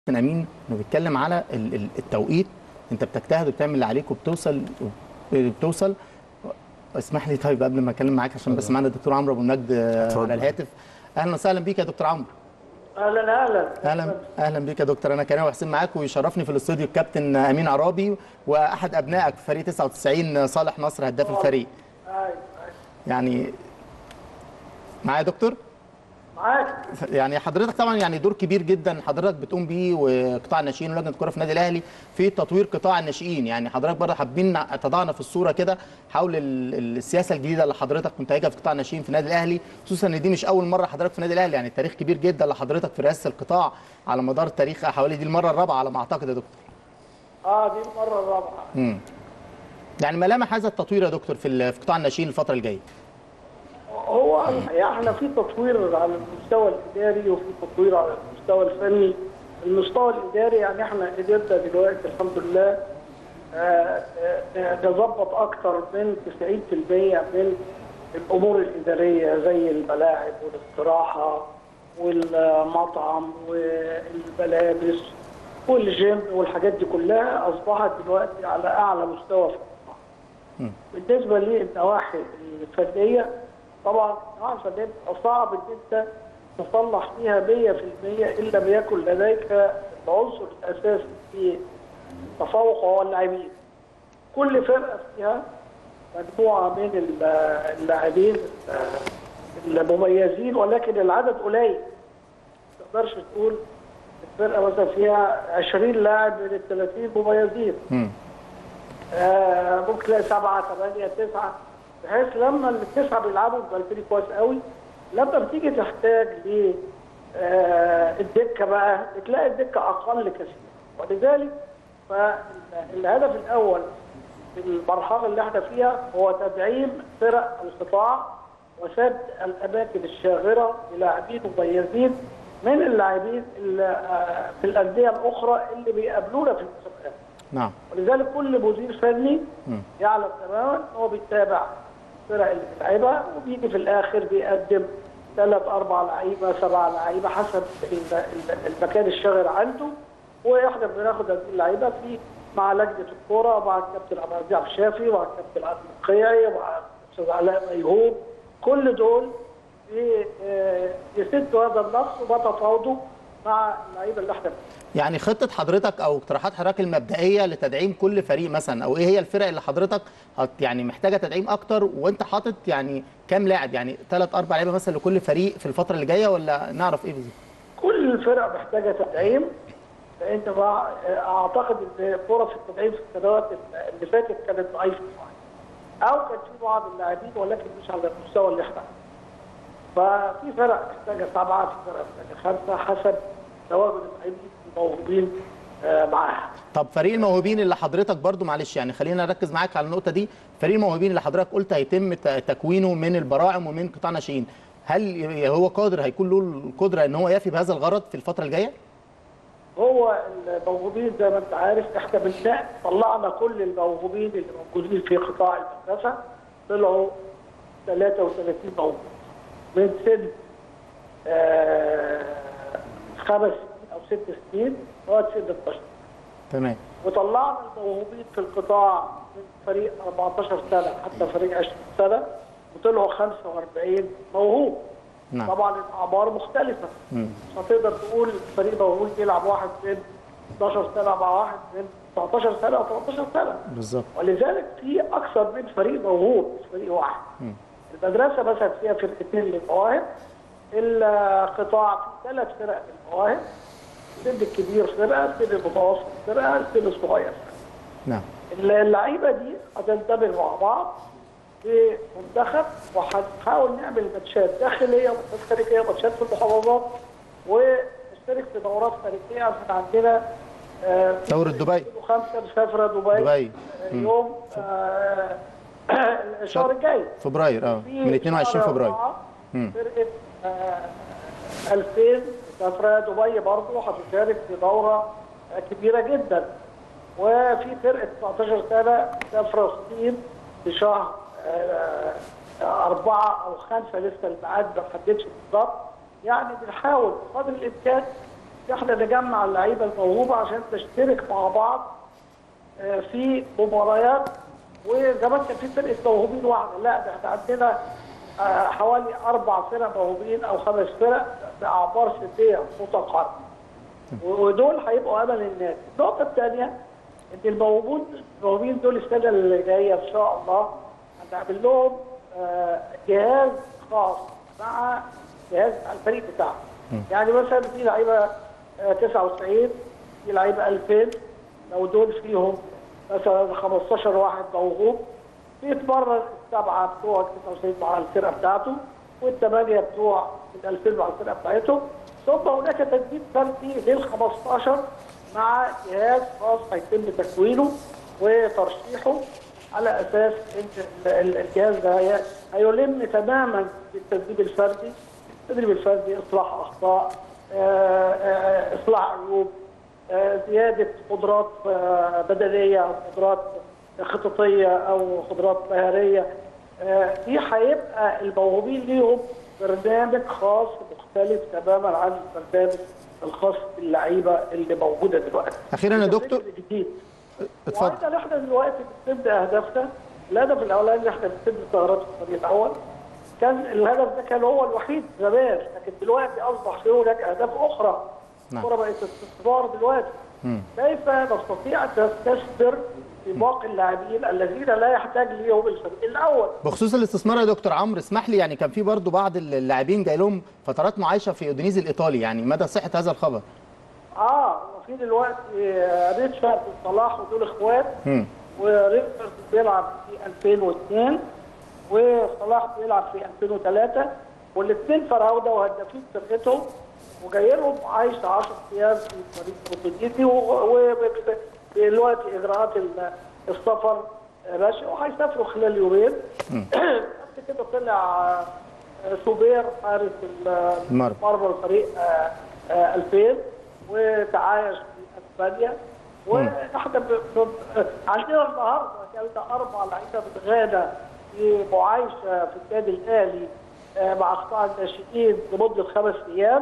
كابتن امين انه بيتكلم على ال- ال- التوقيت انت بتجتهد وبتعمل اللي عليك وبتوصل بتوصل اسمح لي طيب قبل ما اتكلم معاك عشان بس معانا الدكتور عمرو ابو المجد آه، اتفضل. على الهاتف اهلا وسهلا بيك يا دكتور عمرو اهلا اهلا اهلا اهلا بيك يا دكتور انا كريم وحسين معاك ويشرفني في الاستوديو الكابتن امين عرابي واحد ابنائك في فريق 99 صالح نصر هداف الفريق أيوة، أيوة. يعني معايا يا دكتور معاك يعني حضرتك طبعا يعني دور كبير جدا حضرتك بتقوم بيه وقطاع الناشئين ولجنه الكره في النادي الاهلي في تطوير قطاع الناشئين يعني حضرتك برضه حابين تضعنا في الصوره كده حول ال- السياسه الجديده اللي حضرتك منتهجها في قطاع الناشئين في النادي الاهلي خصوصا ان دي مش اول مره حضرتك في النادي الاهلي يعني التاريخ كبير جدا لحضرتك في رئاسه القطاع على مدار التاريخ حوالي دي المره الرابعه على ما اعتقد يا دكتور اه دي المره الرابعه امم يعني ملامح هذا التطوير يا دكتور في ال- في قطاع الناشئين الفتره الجايه هو الحقيقه احنا في تطوير على المستوى الاداري وفي تطوير على المستوى الفني المستوى الاداري يعني احنا قدرنا دلوقتي الحمد لله آه، آه، نظبط اكثر من 90% من الامور الاداريه زي الملاعب والاستراحه والمطعم والملابس والجيم والحاجات دي كلها اصبحت دلوقتي على اعلى مستوى في القطاع. بالنسبه للنواحي الفنيه طبعا النواحي الفنيه بيبقى صعب ان انت تصلح فيها 100% ان لم يكن لديك العنصر الاساسي في التفوق وهو اللاعبين. كل فرقه فيها مجموعه من ال- اللاعبين المميزين ولكن العدد قليل. ما تقدرش تقول الفرقه مثلا فيها 20 لاعب من ال 30 مميزين. امم آه، ممكن تلاقي سبعه ثمانيه تسعه بحيث لما التسعه بيلعبوا بيبقى الفريق كويس قوي لما بتيجي تحتاج ل آه، الدكه بقى بتلاقي الدكه اقل كثير ولذلك فالهدف الاول في المرحله اللي احنا فيها هو تدعيم فرق القطاع وسد الاماكن الشاغره بلاعبين مميزين من اللاعبين اللي آه، في الانديه الاخرى اللي بيقابلونا في المسابقات. نعم ولذلك كل مدير فني مم. يعلم تماما ان هو بيتابع الفرق اللي بتلعبها وبيجي في الاخر بيقدم ثلاث اربع لعيبه سبع لعيبه حسب ال- ال- المكان الشاغر عنده واحنا بناخد هذه اللعيبه في مع لجنه الكوره مع الكابتن عبد العزيز عبد الشافي ومع الكابتن عبد القيعي ومع الاستاذ علاء ميهوب كل دول بي- آه، يسدوا هذا النقص وبتفاوضوا مع اللعيبه اللي احنا بنجيبها. يعني خطه حضرتك او اقتراحات حضرتك المبدئيه لتدعيم كل فريق مثلا او ايه هي الفرق اللي حضرتك هت يعني محتاجه تدعيم اكتر وانت حاطط يعني كام لاعب يعني ثلاث اربع لعيبه مثلا لكل فريق في الفتره اللي جايه ولا نعرف ايه بالظبط؟ كل الفرق محتاجه تدعيم لان مع اعتقد ان فرص التدعيم في السنوات اللي فاتت كانت ضعيفه شويه او كان في بعض اللاعبين ولكن مش على المستوى اللي احنا عايزينه. ففي فرق محتاجه سبعه في فرق محتاجه خمسه حسب تواجد اللاعبين الموجودين آه، معاها. طب فريق الموهوبين اللي حضرتك برضو معلش يعني خلينا نركز معاك على النقطه دي فريق الموهوبين اللي حضرتك قلت هيتم ت- تكوينه من البراعم ومن قطاع ناشئين هل ي- هو قادر هيكون له القدره ان هو يفي بهذا الغرض في الفتره الجايه؟ هو الموهوبين زي ما انت عارف احنا بالفعل طلعنا كل الموهوبين اللي موجودين في قطاع المدرسه طلعوا 33 موهوب من سن آه، خمس سنين او ست سنين لغايه سن 12 تمام وطلعنا الموهوبين في القطاع من فريق 14 سنه حتى فريق 20 سنه وطلعوا 45 موهوب نعم. طبعا الاعمار مختلفه مم. مش هتقدر تقول فريق موهوب يلعب واحد من 12 سنه مع واحد من 19 سنه او 13 سنه بالظبط ولذلك في اكثر من فريق موهوب مش فريق واحد المدرسه مثلا فيها فرقتين للمواهب القطاع فيه ثلاث فرق للمواهب السن الكبير فرقه السن المتوسط فرقه السن الصغير نعم اللعيبه دي هتندمج مع بعض في منتخب وهنحاول نعمل ماتشات داخليه وماتشات خارجيه وماتشات في المحافظات ونشترك في دورات خارجيه عشان عندنا آه، في دورة دبي. خمسه مسافره دبي دبي. آه، يوم آه، الشهر الجاي فبراير اه في من 22 شهر فبراير أربعة مم. فرقه آه، 2000 مسافره دبي برضه هتشارك في دوره آه، كبيره جدا وفي فرقه 19 سنه مسافره الصين في شهر آه، آه، أربعة أو خمسة لسه الميعاد ما حددش بالظبط يعني بنحاول بقدر الإمكان احنا نجمع اللعيبه الموهوبه عشان تشترك مع بعض آه، في مباريات وزمان كان في فرقه موهوبين واحده لا ده احنا عندنا آه، حوالي اربع فرق موهوبين او خمس فرق باعمار سنيه متقاربه ودول هيبقوا امل النادي. النقطه الثانيه ان الموهوبين الموهوبين دول السنه اللي جايه ان شاء الله هنعمل لهم آه، جهاز خاص مع جهاز الفريق بتاعهم. يعني مثلا في لعيبه آه، 99 في لعيبه 2000 لو دول فيهم مثلا 15 واحد موهوب بيتمرن السبعه بتوع 99 مع الفرقه بتاعته والثمانيه بتوع ال 2000 مع الفرقه بتاعتهم ثم هناك تدريب فردي لل 15 مع جهاز خاص هيتم تكوينه وترشيحه على اساس ان ال- ال- الجهاز ده هي- هيلم تماما بالتدريب الفردي التدريب الفردي اصلاح اخطاء آه، آه، اصلاح عيوب آه، زياده قدرات آه، بدنيه او قدرات خططيه او قدرات مهاريه آه، دي هيبقى الموهوبين ليهم برنامج خاص مختلف تماما عن البرنامج الخاص باللعيبه اللي موجوده دلوقتي. أخيراً يا دكتور. الفكر الجديد اتفضل وايضا احنا دلوقتي بنبدا اهدافنا الهدف الاولاني اللي احنا بنسد ثغرات في الفريق الاول كان الهدف ده كان هو الوحيد زمان لكن دلوقتي اصبح في هناك اهداف اخرى نعم. الكره بقت استثمار دلوقتي مم. كيف نستطيع ان نستثمر في باقي اللاعبين الذين لا يحتاج ليهم الفريق الاول بخصوص الاستثمار يا دكتور عمرو اسمح لي يعني كان في برضو بعض اللاعبين جاي لهم فترات معايشه في اودينيزي الايطالي يعني مدى صحه هذا الخبر اه وفي دلوقتي آه، ريتشارد وصلاح ودول اخوات مم. وريتشارد بيلعب في 2002 وصلاح بيلعب في 2003 والاثنين فراوده وهدافين فرقتهم وجاي لهم عايش 10 ايام في فريق بروتوجيتي ودلوقتي اجراءات ال- السفر ماشي وهيسافروا خلال يومين قبل كده طلع آه، سوبير حارس ال- المرمى. مرمى الفريق آه، آه، 2000 وتعايش في اسبانيا واحنا ب... ب... عندنا النهارده جالنا اربع لعيبه من غانا في معايشه في النادي الاهلي آه، مع قطاع الناشئين لمده خمس ايام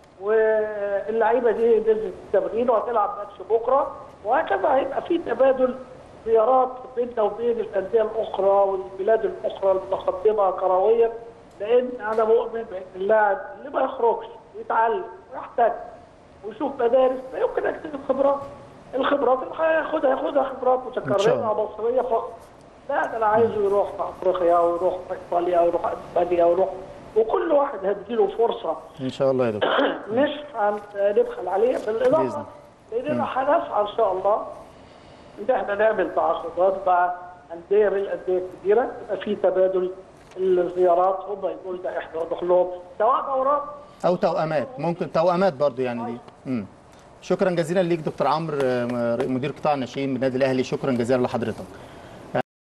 واللعيبه دي نزلت التمرين وهتلعب ماتش بكره وهكذا هيبقى في تبادل زيارات بيننا وبين الانديه الاخرى والبلاد الاخرى المتقدمه كرويا لان انا مؤمن بان اللاعب اللي ما يخرجش ويتعلم ويحتاج ويشوف مدارس لا يمكن يكتسب خبرات الخبرات اللي هياخدها ياخدها خبرات إن شاء الله. متكرره مصريه فقط لا ده انا عايزه يروح في افريقيا ويروح في ايطاليا ويروح اسبانيا ويروح وكل واحد هتجيله فرصه ان شاء الله يا دكتور مش هنبخل عليه بإذن. بالاضافه لاننا هنسعى ان شاء الله ان احنا نعمل تعاقدات مع انديه من الانديه الكبيره يبقى في تبادل الزيارات هم يقولوا ده احنا نروح لهم سواء دورات او توامات ممكن توامات برضو يعني دي مم. شكرا جزيلا ليك دكتور عمرو آه، مدير قطاع الناشئين بالنادي الاهلي شكرا جزيلا لحضرتك